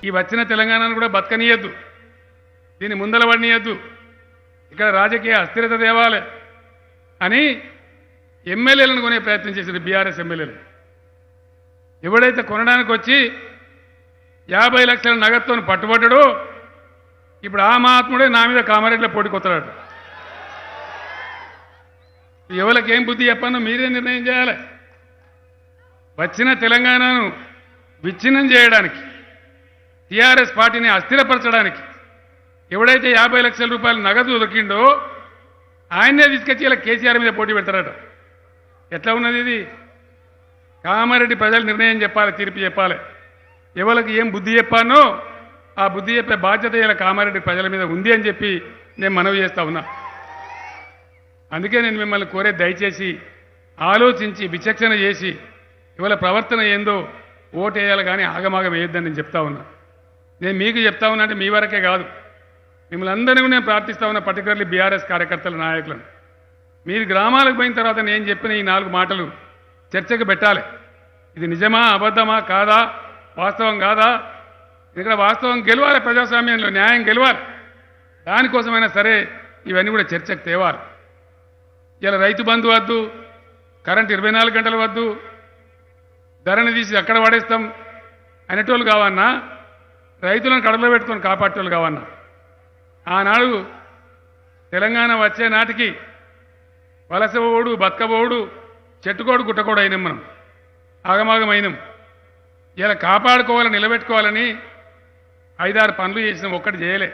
ఈ వచ్చిన తెలంగాణను కూడా బతకనీయద్దు దీన్ని ముందల పడినీయద్దు ఇక్కడ రాజకీయ అస్థిరత తేవాలి అని ఎమ్మెల్యేలను కొనే ప్రయత్నం చేసింది బీఆర్ఎస్ ఎమ్మెల్యేలు ఎవడైతే కొనడానికి వచ్చి యాభై లక్షల నగదుతో పట్టుబడ్డాడో ఇప్పుడు ఆ మహాత్ముడే నా మీద కామారెడ్డిలో పోటీకొత్తాడు ఎవరికి ఏం బుద్ధి చెప్పానో మీరే నిర్ణయం చేయాలి వచ్చిన తెలంగాణను విచ్ఛిన్నం చేయడానికి టీఆర్ఎస్ పార్టీని అస్థిరపరచడానికి ఎవడైతే యాభై లక్షల రూపాయల నగదు దొరికిండో ఆయన్నే తీసుకొచ్చి ఇలా కేసీఆర్ మీద పోటీ పెడతారట ఎట్లా ఉన్నది ఇది కామారెడ్డి ప్రజలు నిర్ణయం చెప్పాలి తీర్పు చెప్పాలి ఎవరికి ఏం బుద్ధి చెప్పానో ఆ బుద్ధి చెప్పే బాధ్యత ఇలా కామారెడ్డి ప్రజల మీద ఉంది అని చెప్పి నేను మనవి చేస్తా ఉన్నా అందుకే నేను మిమ్మల్ని కోరే దయచేసి ఆలోచించి విచక్షణ చేసి ఇవాళ ప్రవర్తన ఏందో ఓటేయాలి కానీ ఆగమాగం వేయొద్దని నేను చెప్తా ఉన్నా నేను మీకు చెప్తా ఉన్నా అంటే మీ వరకే కాదు మిమ్మల్ని అందరినీ కూడా నేను ప్రార్థిస్తా ఉన్నా పర్టికులర్లీ బీఆర్ఎస్ కార్యకర్తల నాయకులను మీరు గ్రామాలకు పోయిన తర్వాత నేను చెప్పిన ఈ నాలుగు మాటలు చర్చకు పెట్టాలి ఇది నిజమా అబద్ధమా కాదా వాస్తవం కాదా ఇక్కడ వాస్తవం గెలవాలి ప్రజాస్వామ్యంలో న్యాయం గెలవాలి దానికోసమైనా సరే ఇవన్నీ కూడా చర్చకు తేవాలి ఇలా రైతు బంధు వద్దు కరెంట్ ఇరవై నాలుగు గంటలు వద్దు ధరని తీసి అక్కడ పడేస్తాం అనేటోళ్ళు కావన్నా రైతులను కడలో పెట్టుకొని కాపాడేటోళ్ళు కావన్నా ఆనాడు తెలంగాణ వచ్చే నాటికి వలసపోవుడు బతకబోవుడు చెట్టుకోడు గుట్టకోడు అయినాం మనం ఆగమాగం అయినాం ఇలా కాపాడుకోవాలని నిలబెట్టుకోవాలని ఐదారు పనులు చేసినాం ఒక్కటి చేయలే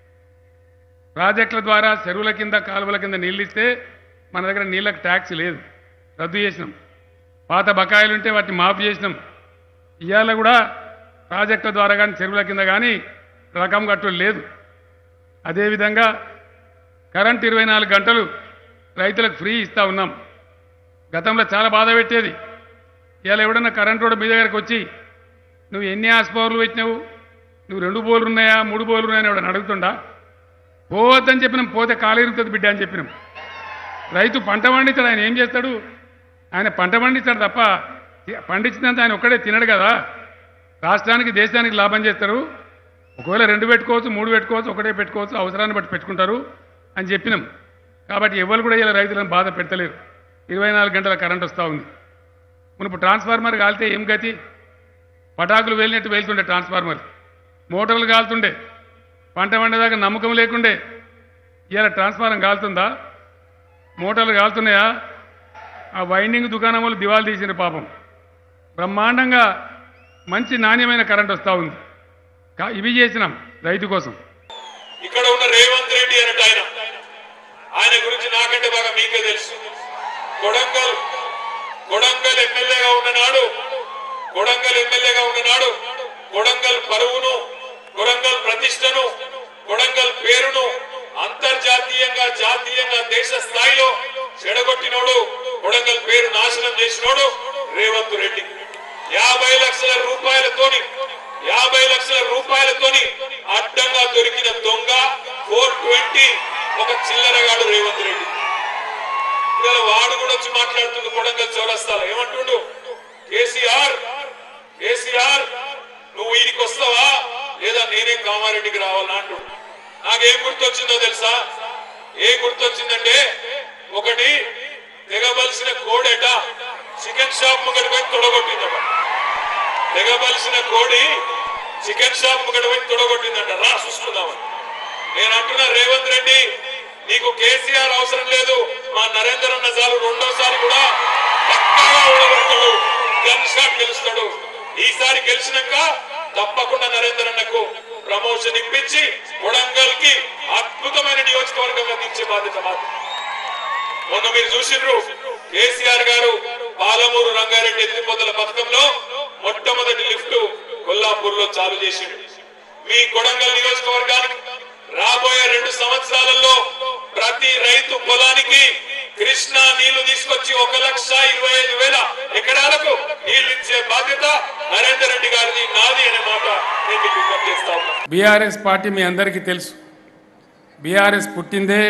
ప్రాజెక్టుల ద్వారా చెరువుల కింద కాలువల కింద నీళ్ళు ఇస్తే మన దగ్గర నీళ్ళకి ట్యాక్స్ లేదు రద్దు చేసినాం పాత బకాయిలు ఉంటే వాటిని మాఫ్ చేసినాం ఇవాళ కూడా ప్రాజెక్టుల ద్వారా కానీ చెరువుల కింద కానీ రకం కట్టు లేదు అదేవిధంగా కరెంట్ ఇరవై నాలుగు గంటలు రైతులకు ఫ్రీ ఇస్తా ఉన్నాం గతంలో చాలా బాధ పెట్టేది ఇవాళ ఎవడన్నా కరెంట్ రోడ్డు మీ దగ్గరకు వచ్చి నువ్వు ఎన్ని ఆస్ పవర్లు పెట్టినావు నువ్వు రెండు బోర్లు ఉన్నాయా మూడు బోర్లు ఉన్నాయని ఎవడని అడుగుతుండా పోవద్దని చెప్పినాం పోతే కాలేరుతుంది బిడ్డ అని చెప్పినాం రైతు పంట పండిస్తాడు ఆయన ఏం చేస్తాడు ఆయన పంట పండిస్తాడు తప్ప పండించినంత ఆయన ఒక్కడే తినడు కదా రాష్ట్రానికి దేశానికి లాభం చేస్తారు ఒకవేళ రెండు పెట్టుకోవచ్చు మూడు పెట్టుకోవచ్చు ఒకటే పెట్టుకోవచ్చు అవసరాన్ని బట్టి పెట్టుకుంటారు అని చెప్పినాం కాబట్టి ఎవరు కూడా ఇలా రైతులను బాధ పెట్టలేరు ఇరవై నాలుగు గంటల కరెంట్ వస్తూ ఉంది మునుపు ట్రాన్స్ఫార్మర్ కాలితే ఏం గతి పటాకులు వేలినట్టు వెళ్తుండే ట్రాన్స్ఫార్మర్ మోటార్లు కాలుతుండే పంట పండేదాకా నమ్మకం లేకుండే ఇవాళ ట్రాన్స్ఫారం కాలుతుందా మోటార్లు కాలుతున్నాయా ఆ వైండింగ్ దుకాణం వాళ్ళు దివాలు తీసిన పాపం బ్రహ్మాండంగా మంచి నాణ్యమైన కరెంట్ వస్తూ ఉంది కా- ఇవి చేసినాం రైతు కోసం ఇక్కడ ఉన్న రేవంత్ రెడ్డి అన్నట్టు ఆయన ఆయన గురించి నాకంటే బాగా మీకే తెలుసు కొడంగల్ కొడంగల్ ఎమ్మెల్యేగా ఉన్ననాడు కొడంగల్ ఎమ్మెల్యేగా ఉన్ననాడు కొడంగల్ పరువును కొడంగల్ ప్రతిష్టను కొడంగల్ పేరును అంతర్జాతీయంగా జాతీయంగా దేశ స్థాయిలో చెడగొట్టినోడు కొడంగల్ పేరు నాశనం చేసినోడు రేవంత్ రెడ్డి యాభై లక్షల రూపాయలతోని యాభై లక్షల రూపాయలతోని అడ్డంగా దొరికిన దొంగ ఫోర్ ట్వంటీ ఒక చిల్లరగాడు రేవంత్ రెడ్డి ఇవాళ వాడు కూడా వచ్చి మాట్లాడుతుంది కొడంగల్ చౌరస్తాలో ఏమంటుండు కేసీఆర్ కేసీఆర్ నువ్వు వీడికి వస్తావా లేదా నేనే కామారెడ్డికి రావాలా అంటుండు నాకేం గుర్తొచ్చిందో తెలుసా ఏ గుర్తొచ్చిందంటే ఒకటి తెగబలిసిన కోడెట చికెన్ షాప్ ముంగడి పోయి తొడగొట్టిందట తెగబలిసిన కోడి చికెన్ షాప్ ముంగడి పోయి తొడగొట్టిందట రా చూసుకుందామని నేను అంటున్నా రేవంత్ రెడ్డి నీకు కేసీఆర్ అవసరం లేదు మా నరేందర్ అన్న చాలు రెండోసారి కూడా పక్కాగా ఓడగొడతాడు గన్ షాట్ గెలుస్తాడు ఈసారి గెలిచినాక తప్పకుండా నరేందర్ అన్నకు ప్రమోషన్ ఇప్పించి కొడంగల్ కి అద్భుతమైన నియోజకవర్గంగా దించే బాధ్యత మాది మొన్న మీరు చూసిండ్రు కేసీఆర్ గారు పాలమూరు రంగారెడ్డి ఎత్తిపోతల పథకంలో మొట్టమొదటి లిఫ్ట్ కొల్లాపూర్ లో చాలు చేసిండు మీ కొడంగల్ నియోజకవర్గానికి రాబోయే రెండు సంవత్సరాలలో ప్రతి రైతు పొలానికి కృష్ణా నీళ్లు తీసుకొచ్చి ఒక లక్ష ఇరవై ఐదు వేల ఎకరాలకు నీళ్లు ఇచ్చే బాధ్యత నరేందర్ రెడ్డి గారిది నాది అనే మాట నేను మీకు విజ్ఞప్తి చేస్తా ఉన్నా బీఆర్ఎస్ పార్టీ మీ అందరికీ తెలుసు బీఆర్ఎస్ పుట్టిందే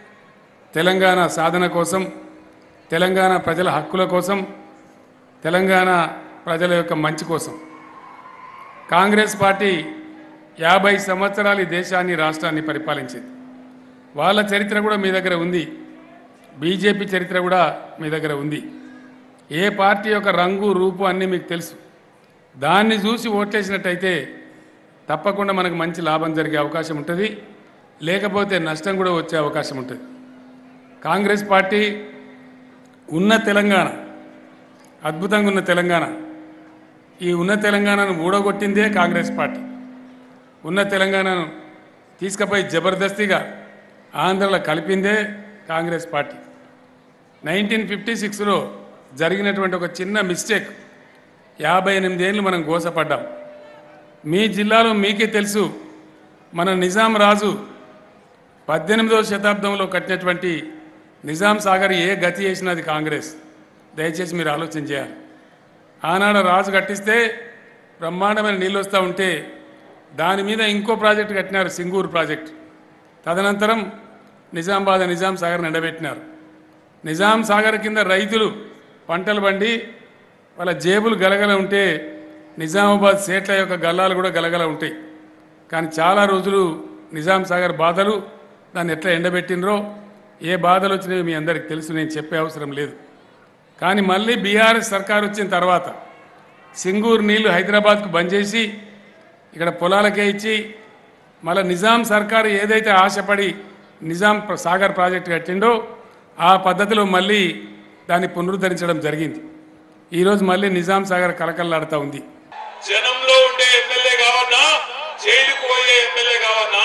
తెలంగాణ సాధన కోసం తెలంగాణ ప్రజల హక్కుల కోసం తెలంగాణ ప్రజల యొక్క మంచి కోసం కాంగ్రెస్ పార్టీ యాభై సంవత్సరాలు ఈ దేశాన్ని రాష్ట్రాన్ని పరిపాలించింది వాళ్ళ చరిత్ర కూడా మీ దగ్గర ఉంది బీజేపీ చరిత్ర కూడా మీ దగ్గర ఉంది ఏ పార్టీ యొక్క రంగు రూపు అన్నీ మీకు తెలుసు దాన్ని చూసి ఓట్లేసినట్టయితే తప్పకుండా మనకు మంచి లాభం జరిగే అవకాశం ఉంటుంది లేకపోతే నష్టం కూడా వచ్చే అవకాశం ఉంటుంది కాంగ్రెస్ పార్టీ ఉన్న తెలంగాణ అద్భుతంగా ఉన్న తెలంగాణ ఈ ఉన్న తెలంగాణను ఊడగొట్టిందే కాంగ్రెస్ పార్టీ ఉన్న తెలంగాణను తీసుకుపోయి జబర్దస్తిగా ఆంధ్రలో కలిపిందే కాంగ్రెస్ పార్టీ నైన్టీన్ ఫిఫ్టీ సిక్స్లో జరిగినటువంటి ఒక చిన్న మిస్టేక్ యాభై ఎనిమిదేళ్ళు మనం గోసపడ్డాం మీ జిల్లాలో మీకే తెలుసు మన నిజాం రాజు పద్దెనిమిదవ శతాబ్దంలో కట్టినటువంటి నిజాం సాగర్ ఏ గతి చేసినది కాంగ్రెస్ దయచేసి మీరు ఆలోచన చేయాలి ఆనాడు రాజు కట్టిస్తే బ్రహ్మాండమైన నీళ్ళు వస్తూ ఉంటే దాని మీద ఇంకో ప్రాజెక్టు కట్టినారు సింగూరు ప్రాజెక్టు తదనంతరం నిజామాబాద్ నిజాం సాగర్ ఎండబెట్టినారు నిజాం సాగర్ కింద రైతులు పంటలు పండి వాళ్ళ జేబులు గలగల ఉంటే నిజామాబాద్ సేట్ల యొక్క గల్లాలు కూడా గలగల ఉంటాయి కానీ చాలా రోజులు నిజాం సాగర్ బాధలు దాన్ని ఎట్లా ఎండబెట్టినరో ఏ బాధలు వచ్చినాయో మీ అందరికి తెలుసు నేను చెప్పే అవసరం లేదు కానీ మళ్ళీ బీఆర్ఎస్ సర్కార్ వచ్చిన తర్వాత సింగూరు నీళ్లు హైదరాబాద్కు బంద్ చేసి ఇక్కడ పొలాలకే ఇచ్చి మళ్ళీ నిజాం సర్కారు ఏదైతే ఆశపడి నిజాం ప్ర- సాగర్ ప్రాజెక్టు కట్టిండో ఆ పద్ధతిలో మళ్ళీ దాన్ని పునరుద్ధరించడం జరిగింది ఈరోజు మళ్ళీ నిజాం సాగర్ కలకల్లాడుతూ ఉంది జనంలో ఉండే ఎమ్మెల్యే కావన్నా జైలుకు పోయే ఎమ్మెల్యే కావన్నా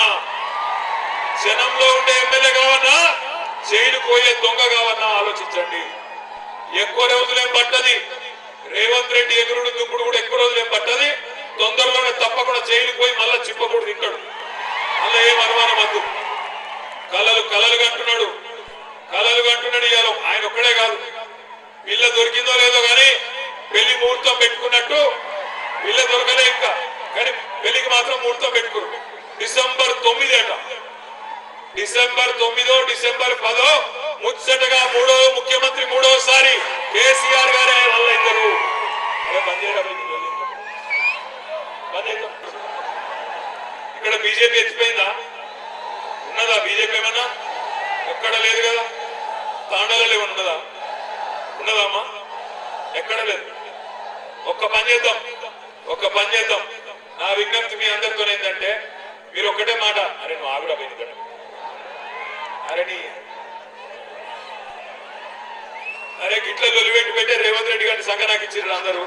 జనంలో ఉండే ఎమ్మెల్యే కావన్నా జైలుకు పోయే దొంగ కావన్నా ఆలోచించండి ఎక్కువ రోజులేం పట్టది రేవంత్ రెడ్డి ఎగురుడు దుప్పుడు కూడా ఎక్కువ రోజులేం పట్టది తొందరలోనే తప్పకుండా జైలుకు పోయి మళ్ళా చిప్పకూడదు తింటాడు అలా ఏం అనుమానం వద్దు కలలు కలలు కంటున్నాడు కలలు కంటున్నాడు ఇవాళ ఆయన ఒక్కడే కాదు పిల్ల దొరికిందో లేదో కానీ పెళ్లి ముహూర్తం పెట్టుకున్నట్టు పిల్ల దొరకలే ఇంకా కానీ పెళ్లికి మాత్రం ముహూర్తం పెట్టుకురు డిసెంబర్ తొమ్మిది అట డిసెంబర్ తొమ్మిదో డిసెంబర్ పదో ముచ్చటగా మూడో ముఖ్యమంత్రి మూడోసారి కేసీఆర్ గారే వల్ల ఇద్దరు అరే బంద్ చేయరా బంద్ చేయరా. బంద్ చేద్దాం. ఇక్కడ బీజేపీ ఎత్తిపోయిందా ఉన్నదా బీజేపీ ఏమన్నా ఎక్కడ లేదు కదా తాండాలలో ఏమన్నా ఉన్నదా ఉన్నదమ్మా ఎక్కడ లేదు ఒక్క పని చేద్దాం ఒక్క పని చేద్దాం నా విజ్ఞప్తి మీ అందరితో ఏంటంటే మీరు ఒక్కటే మాట అరే నువ్వు ఆవిడ పోయింది కదా అరే నీ అరే గిట్ల లొలిపెట్టి పెట్టే రేవంత్ రెడ్డి గారిని సంఘ నాకు ఇచ్చిర్రు అందరూ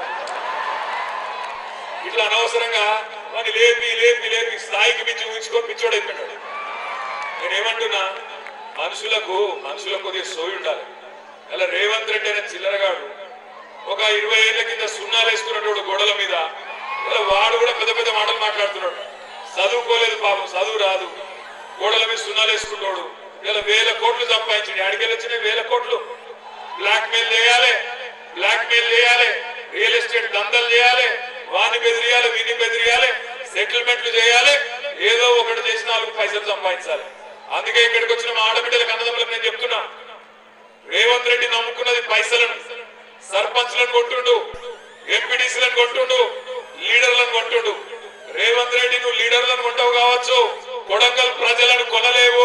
ఇట్లా అనవసరంగా వాడిని లేపి లేపి లేపి స్థాయికి మించి ఊహించుకొని పిచ్చోడైపోయాడు నేనేమంటున్నా మనుషులకు మనుషులకు కొద్దిగా సోయి ఉండాలి అలా రేవంత్ రెడ్డి అనే చిల్లరగాడు ఒక ఇరవై ఏళ్ల కింద సున్నాలు వేసుకున్నటువంటి గోడల మీద ఇలా వాడు కూడా పెద్ద పెద్ద మాటలు మాట్లాడుతున్నాడు చదువుకోలేదు పాపం చదువు రాదు గోడల మీద సున్నాలు వేసుకున్నాడు ఇలా వేల కోట్లు సంపాదించాడు ఆడికెళ్ళి వచ్చినాయి వేల కోట్లు బ్లాక్ మెయిల్ చేయాలి బ్లాక్ మెయిల్ చేయాలి రియల్ ఎస్టేట్ దందలు చేయాలి వాని బెదిరియాలి వీని బెదిరియాలి సెటిల్మెంట్లు చేయాలి ఏదో ఒకటి చేసి నాలుగు పైసలు సంపాదించాలి అందుకే ఇక్కడికి వచ్చిన మా ఆడబిడ్డలకు అన్నదమ్ములకు నేను చెప్తున్నా రేవంత్ రెడ్డి నమ్ముకున్నది పైసలను సర్పంచ్లను కొట్టుండు ఎంపీడీసీలను కొట్టుండు లీడర్లను కొట్టుండు రేవంత్ రెడ్డి నువ్వు లీడర్లను కొంటావు కావచ్చు కొడంగల్ ప్రజలను కొనలేవు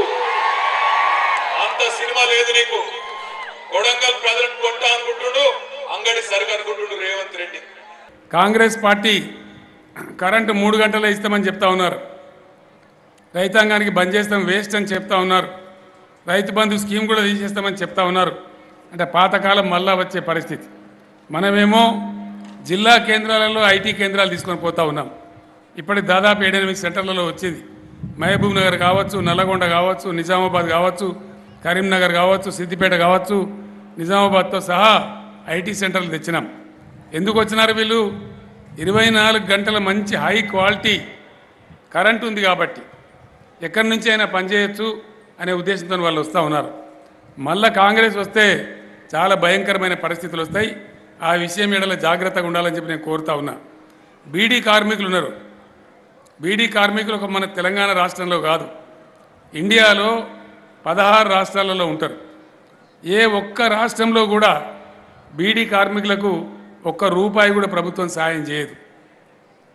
అంత సినిమా లేదు నీకు కొడంగల్ ప్రజలను కొంటా అనుకుంటుండు అంగడి సరుకు అనుకుంటుండు రేవంత్ రెడ్డి కాంగ్రెస్ పార్టీ కరెంటు మూడు గంటలే ఇస్తామని చెప్తా ఉన్నారు రైతాంగానికి బంద్ చేస్తాం వేస్ట్ అని చెప్తా ఉన్నారు రైతు బంధు స్కీమ్ కూడా తీసేస్తామని చెప్తా ఉన్నారు అంటే పాతకాలం మళ్ళా వచ్చే పరిస్థితి మనమేమో జిల్లా కేంద్రాలలో ఐటీ కేంద్రాలు తీసుకొని పోతా ఉన్నాం ఇప్పటికి దాదాపు ఏడెనిమిది సెంటర్లలో వచ్చింది మహబూబ్ నగర్ కావచ్చు నల్లగొండ కావచ్చు నిజామాబాద్ కావచ్చు కరీంనగర్ కావచ్చు సిద్దిపేట కావచ్చు నిజామాబాద్తో సహా ఐటీ సెంటర్లు తెచ్చినాం ఎందుకు వచ్చినారు వీళ్ళు ఇరవై నాలుగు గంటల మంచి హై క్వాలిటీ కరెంట్ ఉంది కాబట్టి ఎక్కడి నుంచి అయినా పనిచేయచ్చు అనే ఉద్దేశంతో వాళ్ళు వస్తూ ఉన్నారు మళ్ళా కాంగ్రెస్ వస్తే చాలా భయంకరమైన పరిస్థితులు వస్తాయి ఆ విషయం ఎడల జాగ్రత్తగా ఉండాలని చెప్పి నేను కోరుతా ఉన్నా బీడీ కార్మికులు ఉన్నారు బీడీ కార్మికులు ఒక మన తెలంగాణ రాష్ట్రంలో కాదు ఇండియాలో పదహారు రాష్ట్రాలలో ఉంటారు ఏ ఒక్క రాష్ట్రంలో కూడా బీడీ కార్మికులకు ఒక్క రూపాయి కూడా ప్రభుత్వం సాయం చేయదు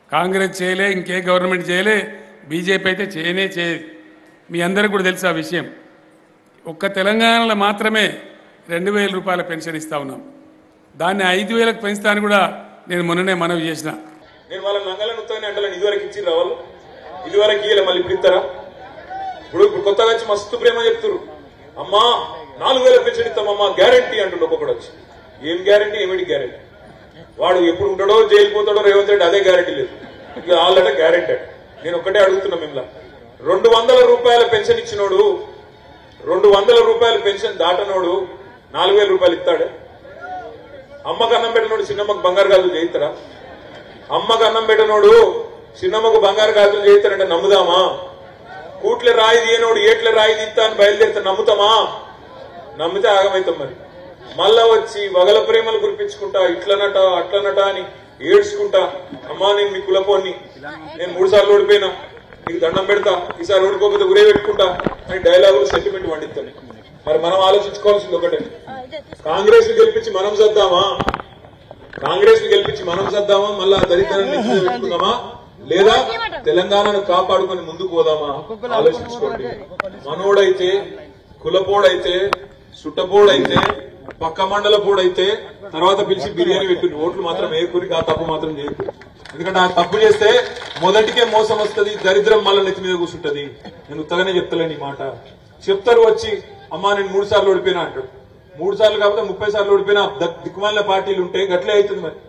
కాంగ్రెస్ చేయలే ఇంకే గవర్నమెంట్ చేయలే బీజేపీ అయితే చేయనే చేయదు మీ అందరికీ కూడా తెలుసు ఆ విషయం ఒక్క తెలంగాణలో మాత్రమే రెండు వేల రూపాయల పెన్షన్ ఇస్తా ఉన్నాం దాన్ని ఐదు వేలకు పెంచుతాను కూడా నేను మొన్ననే మనవి చేసిన నేను వాళ్ళ నంగలను ఉత్తగానే అంటలేను ఇదివరకు ఇచ్చి రావాలి ఇదివరకు ఇయ్యలే మళ్ళీ ఇప్పుడు ఇస్తారా ఇప్పుడు ఇప్పుడు కొత్తగా వచ్చి మస్తు ప్రేమ చెప్తున్నారు అమ్మా నాలుగు వేల పెన్షన్ ఇస్తామమ్మా గ్యారంటీ అంటుండు ఒక్కొక్కడు వచ్చి ఏం గ్యారంటీ ఏమిటి గ్యారంటీ వాడు ఎప్పుడు ఉంటాడో జైలు పోతాడో రేవంత్ రెడ్డి అదే గ్యారంటీ లేదు ఇట్లా వాళ్ళట గ్యారంటీ నేను ఒక్కటే అడుగుతున్నా మిమ్మల్ని రెండు వందల రూపాయల పెన్షన్ ఇచ్చినోడు రెండు వందల రూపాయల పెన్షన్ దాటనోడు నాలుగు వేల రూపాయలు ఇస్తాడే అమ్మకు అన్నం పెట్టినోడు చిన్నమ్మకు బంగారు గాజులు చేయిస్తాడా అమ్మకు అన్నం పెట్టినోడు చిన్నమ్మకు బంగారు గాజులు చేయిస్తాడంటే నమ్ముదామా కూట్ల రాయి తీయనోడు ఏట్ల రాయి తీస్తా అని బయలుదేరితే నమ్ముతామా నమ్మితే ఆగమైతాం మరి మళ్ళా వచ్చి వగల ప్రేమలు కురిపించుకుంటా ఇట్లనట అట్లనట అని ఏడ్చుకుంటా అమ్మా నేను మీ కులపోని నేను మూడు సార్లు ఓడిపోయినా నీకు దండం పెడతా ఈసారి ఓడిపోకపోతే ఉరే పెట్టుకుంటా అని డైలాగులు సెంటిమెంట్ వండిస్తాను మరి మనం ఆలోచించుకోవాల్సింది ఒకటే కాంగ్రెస్ ని గెలిపించి మనం సర్దామా కాంగ్రెస్ ని గెలిపించి మనం సర్దామా మళ్ళా దరిద్రాన్ని నెత్తి మీద పెట్టుకుందామా లేదా తెలంగాణను కాపాడుకొని ముందుకు పోదామా ఆలోచించుకోండి మనోడైతే కులపోడైతే సుట్టపోడైతే పక్క మండల పోడైతే తర్వాత పిలిచి బిర్యానీ పెట్టుకుని ఓట్లు మాత్రం వేయకూరి ఆ తప్పు మాత్రం చేయకూరి ఎందుకంటే ఆ తప్పు చేస్తే మొదటికే మోసం వస్తుంది దరిద్రం మళ్ళీ నెత్తి మీద కూర్చుంటది నేను ఉత్తగానే చెప్తలేను ఈ మాట చెప్తారు వచ్చి అమ్మా నేను మూడు సార్లు ఓడిపోయినా అంటాడు మూడు సార్లు కాకపోతే ముప్పై సార్లు ఓడిపోయినా ద- దిక్కుమాలిన పార్టీలు ఉంటే గట్లే అవుతుంది మరి